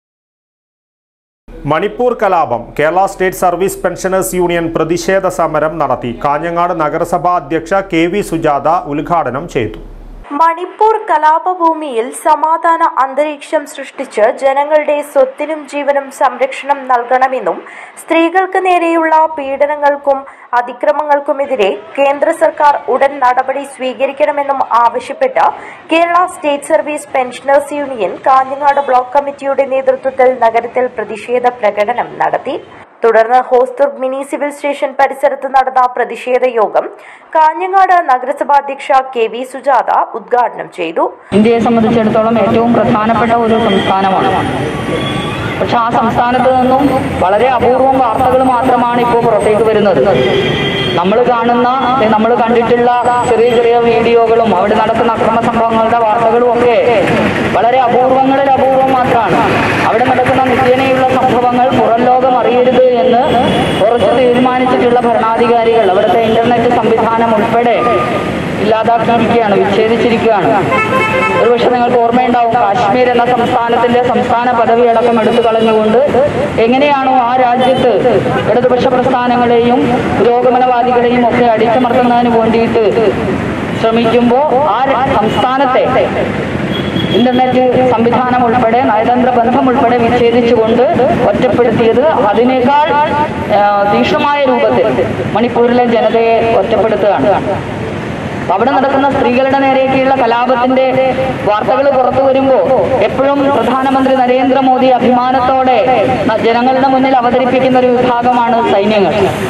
മണിപ്പൂർ കലാപം Kerala state service pensioners union പ്രതിഷേധ സമരം നടത്തി കാഞ്ഞങ്ങാട് നഗരസഭാ അധ്യക്ഷ കെ വി സുജാത ഉദ്ഘാടനം ചെയ്തു മണിപ്പൂർ കലാപഭൂമിയിൽ സമാധാന അന്തരീക്ഷം സൃഷ്ടിച്ച് ജനങ്ങളുടെ സ്വത്തിനും ജീവനും സംരക്ഷണം നൽകണമെന്നും സ്ത്രീകൾക്ക് നേരെയുള്ള പീഡനങ്ങൾക്കും അതിക്രമങ്ങൾക്കുമെതിരെ കേന്ദ്ര സർക്കാർ ഉടൻ നടപടി സ്വീകരിക്കണമെന്നും ആവശ്യപ്പെട്ട് Kerala state service pensioners union Kanhangad block കമ്മിറ്റിയുടെ നേതൃത്വത്തിൽ നഗരത്തിൽ പ്രതിഷേധ പ്രകടനം നടത്തി തുടർന്ന് ഹോസ്ദുർഗ് മിനി സിവിൽ സ്റ്റേഷൻ പരിസരത്ത് നടന്ന പ്രതിഷേധ യോഗം കാഞ്ഞങ്ങാട് നഗരസഭാ അധ്യക്ഷ കെ വി സുജാത ഉദ്ഘാടനം ചെയ്തു ഇന്ത്യയെ സംബന്ധിച്ചിടത്തോളം ഏറ്റവും പ്രധാനപ്പെട്ട ഒരു സംസ്ഥാനമാണ് പക്ഷെ ആ സംസ്ഥാനത്ത് നിന്നും വളരെ അപൂർവം വാർത്തകൾ മാത്രമാണ് ഇപ്പോൾ പുറത്തേക്ക് വരുന്നത് നമ്മൾ കാണുന്ന നമ്മൾ കണ്ടിട്ടുള്ള ചെറിയ ചെറിയ വീഡിയോകളും അവിടെ നടക്കുന്ന അക്രമ സംഭവങ്ങളുടെ വാർത്തകളും ഒക്കെ വളരെ അപൂർവങ്ങളിൽ അപൂർവം മാത്രമാണ് അവിടെ നടക്കുന്ന നിത്യേനയുള്ള സംഭവങ്ങൾ പുറം ലോകം അറിയരുത് എന്ന് ഉറച്ചു തീരുമാനിച്ചിട്ടുള്ള ഭരണാധികാരികൾ അവിടുത്തെ ഇന്റർനെറ്റ് സംവിധാനം ഉൾപ്പെടെ ഇല്ലാതാക്കിയിരിക്കുകയാണ് വിച്ഛേദിച്ചിരിക്കുകയാണ് ഒരുപക്ഷെ നിങ്ങൾക്ക് ഓർമ്മയുണ്ടാവും കാശ്മീർ എന്ന സംസ്ഥാനത്തിന്റെ സംസ്ഥാന പദവി അടക്കം എടുത്തു കളഞ്ഞുകൊണ്ട് എങ്ങനെയാണോ ആ രാജ്യത്ത് ഇടതുപക്ഷ പ്രസ്ഥാനങ്ങളെയും പുരോഗമനവാദികളെയും ഒക്കെ അടിച്ചമർത്തുന്നതിന് വേണ്ടിയിട്ട് ശ്രമിക്കുമ്പോൾ ആ ര- സംസ്ഥാനത്തെ ഇന്റർനെറ്റ് സംവിധാനം ഉൾപ്പെടെ നയതന്ത്ര ബന്ധം ഉൾപ്പെടെ വിച്ഛേദിച്ചുകൊണ്ട് ഒറ്റപ്പെടുത്തിയത് അതിനേക്കാൾ ആ, തീക്ഷ്ണമായ രൂപത്തിൽ മണിപ്പൂരിലെ ജനതയെ ഒറ്റപ്പെടുത്തുകയാണ് അവിടെ നടക്കുന്ന സ്ത്രീകളുടെ നേരെയൊക്കെയുള്ള കലാപത്തിന്റെ വാർത്തകൾ പുറത്തു വരുമ്പോൾ എപ്പോഴും പ്രധാനമന്ത്രി നരേന്ദ്രമോദി അഭിമാനത്തോടെ ന- ജനങ്ങളുടെ മുന്നിൽ അവതരിപ്പിക്കുന്ന ഒരു വിഭാഗമാണ് സൈന്യങ്ങൾ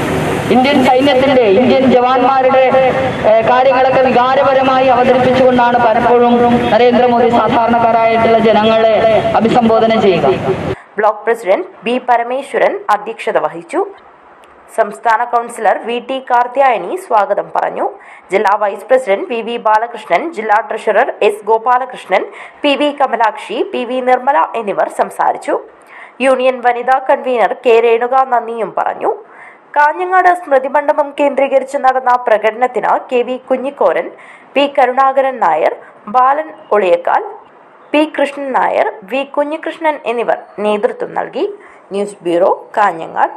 ഇന്ത്യൻ സൈന്യത്തിന്റെ ഇന്ത്യൻ ജവാന്മാരുടെ ഏഹ്, കാര്യങ്ങളൊക്കെ വികാരപരമായി അവതരിപ്പിച്ചുകൊണ്ടാണ് പലപ്പോഴും നരേന്ദ്രമോദി സാധാരണക്കാരായിട്ടുള്ള ജനങ്ങളെ അഭിസംബോധന ചെയ്യുക ബ്ലോക്ക് പ്രസിഡന്റ് ബി പരമേശ്വരൻ അധ്യക്ഷത വഹിച്ചു സംസ്ഥാന കൗൺസിലർ വി ടി കാർത്യായനി സ്വാഗതം പറഞ്ഞു ജില്ലാ vice president P V Balakrishnan ജില്ലാ treasurer S Gopalakrishnan P V Kamalakshi P V Nirmala എന്നിവർ സംസാരിച്ചു യൂണിയൻ വനിതാ കൺവീനർ കെ രേണുക നന്ദിയും പറഞ്ഞു കാഞ്ഞങ്ങാട് സ്മൃതി മണ്ഡപം കേന്ദ്രീകരിച്ച് നടന്ന പ്രകടനത്തിന് K V Kunhikoran P Karunakaran Nair Balan Oliyakkal P Krishnan Nair V Kunhikrishnan എന്നിവർ നേതൃത്വം നൽകി news bureau Kanhangad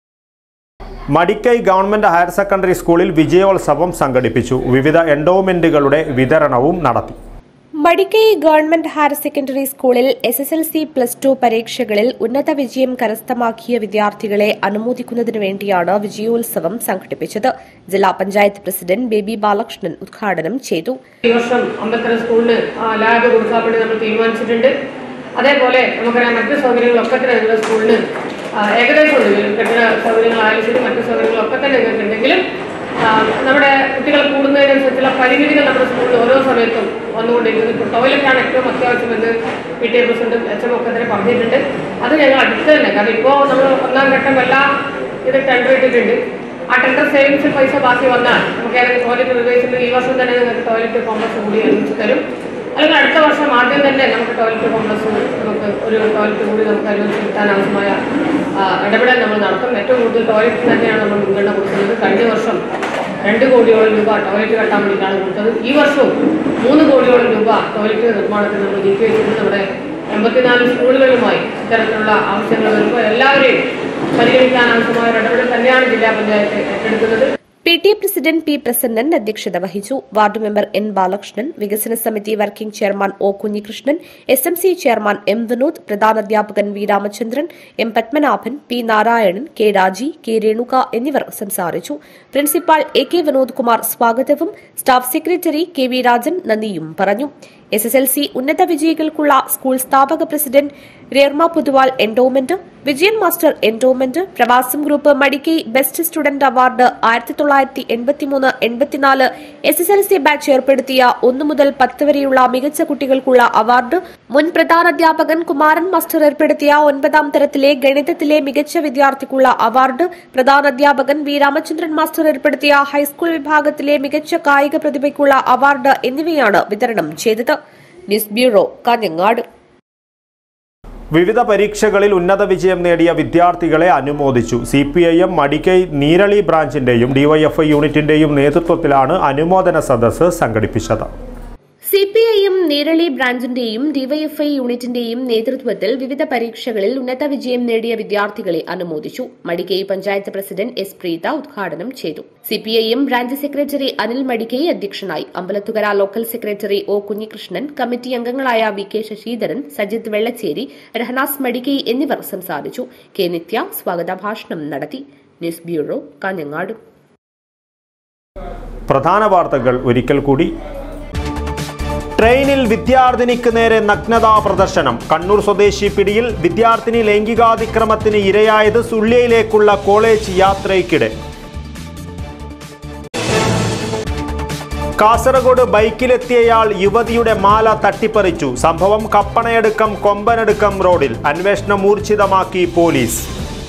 Madikai government higher secondary സ്കൂളിൽ വിജയോത്സവം സംഘടിപ്പിച്ചു വിവിധ എൻഡോമെന്റുകളുടെ വിതരണവും നടത്തി മടിക്കൈ ഗവൺമെന്റ് ഹയർ സെക്കൻഡറി സ്കൂളിൽ S S L C plus two പരീക്ഷകളിൽ ഉന്നത വിജയം കരസ്ഥമാക്കിയ വിദ്യാർത്ഥികളെ അനുമോദിക്കുന്നതിനു വേണ്ടിയാണ് വിജയോത്സവം സംഘടിപ്പിച്ചത് ജില്ലാ പഞ്ചായത്ത് പ്രസിഡന്റ് ബേബി ബാലകൃഷ്ണൻ ഉദ്ഘാടനം ചെയ്തു ഈ വർഷം അമ്പത്തര സ്കൂളിന് ആ ലാബ് കൊടുക്കാൻ വേണ്ടി നമ്മൾ തീരുമാനിച്ചിട്ടുണ്ട് അതേപോലെ നമുക്കറിയാം മറ്റ് സൗകര്യങ്ങളൊക്കെ തന്നെ നിങ്ങളുടെ സ്കൂളിന് ആ, ഏകദേശം ഉണ്ട് കെട്ടിട സൗകര്യങ്ങളായാലും ശരി മറ്റു സൗകര്യങ്ങളൊക്കെ തന്നെ നിങ്ങൾക്ക് ഉണ്ടെങ്കിലും ആ, നമ്മുടെ കുട്ടികൾ കൂടുന്നതിനനുസരിച്ചുള്ള പരിമിതികൾ നമ്മുടെ സ്കൂളിൽ ഓരോ സമയത്തും വന്നുകൊണ്ടിരിക്കുന്നു ഇപ്പോൾ ടോയ്ലറ്റാണ് ഏറ്റവും അത്യാവശ്യമെന്ന് പി ടി എ പ്രസിഡന്റും എച്ച് എം ഒക്കെ തന്നെ പറഞ്ഞിട്ടുണ്ട് അത് ഞങ്ങൾ അടുത്ത് തന്നെ കാരണം ഇപ്പോൾ നമ്മൾ ഒന്നാം ഘട്ടം എല്ലാം ഇത് ടെൻഡർ ഇട്ടിട്ടുണ്ട് ആ ടെൻഡർ സേവിങ്സ് പൈസ ബാക്കി വന്നാൽ നമുക്ക് ഏതെങ്കിലും ടോയ്ലറ്റ് നിർദ്ദേശിച്ചിട്ട് ഈ വർഷം തന്നെ നിങ്ങൾക്ക് ടോയ്ലറ്റ് കോംപ്ലക്സ് കൂടി അനുവദിച്ച് തരും അല്ലെങ്കിൽ അടുത്ത വർഷം ആദ്യം തന്നെ നമുക്ക് ടോയ്ലറ്റ് കോംപ്ലക്സ് നമുക്ക് ഒരു ടോയ്ലറ്റ് കൂടി നമുക്ക് അനുവദിച്ച് കിട്ടാൻ ആവശ്യമായ ആ, ഇടപെടൽ നമ്മൾ നടത്തും ഏറ്റവും കൂടുതൽ ടോയ്ലറ്റ് തന്നെയാണ് നമ്മൾ മുൻഗണന കൊടുക്കുന്നത് കഴിഞ്ഞ വർഷം രണ്ട് കോടിയോളം രൂപ ടോയ്ലറ്റ് കെട്ടാൻ വേണ്ടിയിട്ടാണ് കൊടുത്തത് ഈ വർഷവും മൂന്ന് കോടിയോളം രൂപ ടോയ്ലറ്റ് നിർമ്മാണത്തിന് നമ്മൾ നീക്കി വെച്ചിട്ടുണ്ട് നമ്മുടെ എൺപത്തിനാല് സ്കൂളുകളുമായി ഇത്തരത്തിലുള്ള ആവശ്യങ്ങൾ വരുമ്പോൾ എല്ലാവരെയും പരിഗണിക്കാൻ ആവശ്യമായ ഒരു ഇടപെടൽ തന്നെയാണ് ജില്ലാ പഞ്ചായത്ത് ഏറ്റെടുക്കുന്നത് P T A president P Prasannan അധ്യക്ഷത വഹിച്ചു വാർഡ് മെമ്പർ എൻ ബാലകൃഷ്ണൻ വികസന സമിതി working chairman O Kunhikrishnan S M C chairman M Vinod പ്രധാനാധ്യാപകൻ V Ramachandran M Padmanabhan P Narayanan K Raji K Renuka എന്നിവർ സംസാരിച്ചു principal A K Vinod Kumar സ്വാഗതവും staff secretary K V Rajan നന്ദിയും പറഞ്ഞു എസ് എസ് എൽ സി ഉന്നത വിജയികൾക്കുള്ള സ്കൂൾ സ്ഥാപക പ്രസിഡന്റ് രേർമ Poduval endowment Vijayan master endowment പ്രവാസം group Madikai best student award ആയിരത്തി തൊള്ളായിരത്തി എൺപത്തിമൂന്ന് എൺപത്തിനാല് S S L C batch ഏർപ്പെടുത്തിയ ഒന്നു മുതൽ പത്ത് വരെയുള്ള മികച്ച കുട്ടികൾക്കുള്ള അവാർഡ് മുൻ പ്രധാനാധ്യാപകൻ കുമാരൻ മാസ്റ്റർ ഏർപ്പെടുത്തിയ ഒൻപതാം തരത്തിലെ ഗണിതത്തിലെ മികച്ച വിദ്യാർത്ഥിക്കുള്ള അവാർഡ് പ്രധാനാധ്യാപകൻ വി രാമചന്ദ്രൻ മാസ്റ്റർ ഏർപ്പെടുത്തിയ ഹൈസ്കൂൾ വിഭാഗത്തിലെ മികച്ച കായിക പ്രതിഭയ്ക്കുള്ള അവാർഡ് എന്നിവയാണ് വിതരണം ചെയ്തത് ന്യൂസ് ബ്യൂറോ കാഞ്ഞങ്ങാട് വിവിധ പരീക്ഷകളിൽ ഉന്നത വിജയം നേടിയ വിദ്യാർത്ഥികളെ അനുമോദിച്ചു C P I M Madikai Neerali ബ്രാഞ്ചിന്റെയും ഡിവൈഎഫ്ഐ യൂണിറ്റിന്റെയും നേതൃത്വത്തിലാണ് അനുമോദന സദസ്സ് സംഘടിപ്പിച്ചത് C P I M Neerali ബ്രാഞ്ചിന്റെയും ഡിവൈഎഫ്ഐ യൂണിറ്റിന്റെയും നേതൃത്വത്തിൽ വിവിധ പരീക്ഷകളിൽ ഉന്നത വിജയം നേടിയ വിദ്യാർത്ഥികളെ അനുമോദിച്ചു മടിക്കൈ പഞ്ചായത്ത് പ്രസിഡന്റ് എസ് പ്രീത ഉദ്ഘാടനം ചെയ്തു C P I M branch secretary Anil Madikai അധ്യക്ഷനായി Ambalathukara local secretary O Kunhikrishnan committee അംഗങ്ങളായ വി കെ ശശിധരൻ സജിത് വെള്ളച്ചേരി രഹനാസ് മടിക്കൈ എന്നിവർ സംസാരിച്ചു കെ നിത്യ സ്വാഗത ഭാഷണം നടത്തി ന്യൂസ് ബ്യൂറോ കാഞ്ഞങ്ങാട് പ്രധാന വാർത്തകൾ ഒരിക്കൽ കൂടി ട്രെയിനിൽ വിദ്യാർത്ഥിനിക്ക് നേരെ നഗ്നതാ പ്രദർശനം കണ്ണൂർ സ്വദേശി പിടിയിൽ വിദ്യാർത്ഥിനി ലൈംഗികാതിക്രമത്തിന് ഇരയായത് സുള്ളിയയിലേക്കുള്ള കോളേജ് യാത്രയ്ക്കിടെ കാസർഗോഡ് ബൈക്കിലെത്തിയയാൾ യുവതിയുടെ മാല തട്ടിപ്പറിച്ചു സംഭവം കപ്പണയടുക്കം കൊമ്പനടുക്കം റോഡിൽ അന്വേഷണം ഊർജിതമാക്കി പോലീസ്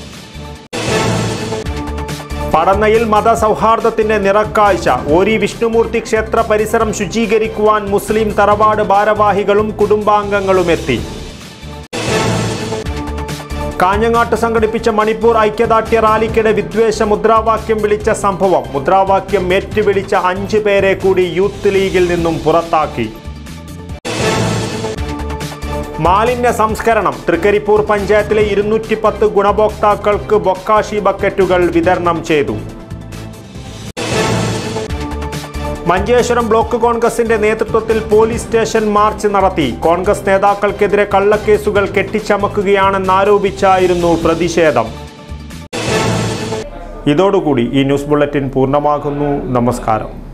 പടന്നയിൽ മതസൗഹാർദ്ദത്തിന്റെ നിറക്കാഴ്ച ഓരി വിഷ്ണുമൂർത്തി ക്ഷേത്ര പരിസരം ശുചീകരിക്കുവാൻ മുസ്ലിം തറവാട് ഭാരവാഹികളും കുടുംബാംഗങ്ങളും എത്തി കാഞ്ഞങ്ങാട്ട് സംഘടിപ്പിച്ച മണിപ്പൂർ ഐക്യദാർഢ്യ റാലിക്കിടെ വിദ്വേഷ മുദ്രാവാക്യം വിളിച്ച സംഭവം മുദ്രാവാക്യം ഏറ്റുവിളിച്ച അഞ്ചു പേരെ കൂടി യൂത്ത് ലീഗിൽ നിന്നും പുറത്താക്കി മാലിന്യ സംസ്കരണം തൃക്കരിപ്പൂർ പഞ്ചായത്തിലെ ഇരുന്നൂറ്റി പത്ത് ഗുണഭോക്താക്കൾക്ക് ബൊക്കാഷി ബക്കറ്റുകൾ വിതരണം ചെയ്തു മഞ്ചേശ്വരം ബ്ലോക്ക് കോൺഗ്രസിന്റെ നേതൃത്വത്തിൽ പോലീസ് സ്റ്റേഷൻ മാർച്ച് നടത്തി കോൺഗ്രസ് നേതാക്കൾക്കെതിരെ കള്ളക്കേസുകൾ കെട്ടിച്ചമക്കുകയാണെന്നാരോപിച്ചായിരുന്നു പ്രതിഷേധം ഇതോടുകൂടി ഈ ന്യൂസ് ബുള്ളറ്റിൻ പൂർണ്ണമാകുന്നു നമസ്കാരം